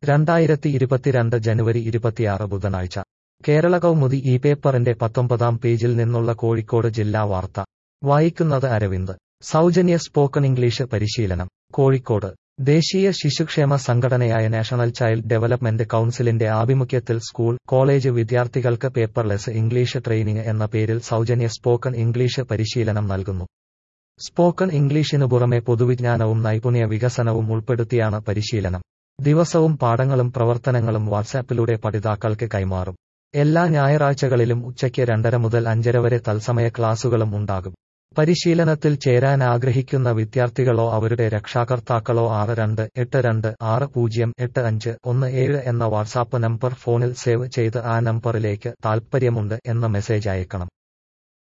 രണ്ടായിരത്തി ഇരുപത്തിരണ്ട് ജനുവരി ഇരുപത്തിയാറ് ബുധനാഴ്ച കേരള കൗമുദി ഈ പേപ്പറിന്റെ പത്തൊമ്പതാം പേജിൽ നിന്നുള്ള കോഴിക്കോട് ജില്ലാ വാർത്ത വായിക്കുന്നത് അരവിന്ദ് സൗജന്യ സ്പോക്കൺ ഇംഗ്ലീഷ് പരിശീലനം കോഴിക്കോട് ദേശീയ ശിശുക്ഷേമ സംഘടനയായ നാഷണൽ ചൈൽഡ് ഡെവലപ്മെന്റ് കൗൺസിലിന്റെ ആഭിമുഖ്യത്തിൽ സ്കൂൾ കോളേജ് വിദ്യാർത്ഥികൾക്ക് പേപ്പർലെസ് ഇംഗ്ലീഷ് ട്രെയിനിങ് എന്ന പേരിൽ സൗജന്യ സ്പോക്കൺ ഇംഗ്ലീഷ് പരിശീലനം നൽകുന്നു സ്പോക്കൺ ഇംഗ്ലീഷിനു പുറമെ പൊതുവിജ്ഞാനവും നൈപുണ്യ വികസനവും ഉൾപ്പെടുത്തിയാണ് പരിശീലനം ദിവസവും പാഠങ്ങളും പ്രവർത്തനങ്ങളും വാട്സാപ്പിലൂടെ പഠിതാക്കൾക്ക് കൈമാറും എല്ലാ ഞായറാഴ്ചകളിലും ഉച്ചയ്ക്ക് രണ്ടര മുതൽ അഞ്ചര വരെ തത്സമയ ക്ലാസുകളും ഉണ്ടാകും പരിശീലനത്തിൽ ചേരാൻ ആഗ്രഹിക്കുന്ന വിദ്യാർത്ഥികളോ അവരുടെ രക്ഷാകർത്താക്കളോ ആറ് രണ്ട് എട്ട് രണ്ട് ആറ് പൂജ്യം എട്ട് അഞ്ച് ഒന്ന് ഏഴ് എന്ന വാട്സാപ്പ് നമ്പർ ഫോണിൽ സേവ് ചെയ്ത് ആ നമ്പറിലേക്ക് താൽപ്പര്യമുണ്ട് എന്ന മെസ്സേജ് അയക്കണം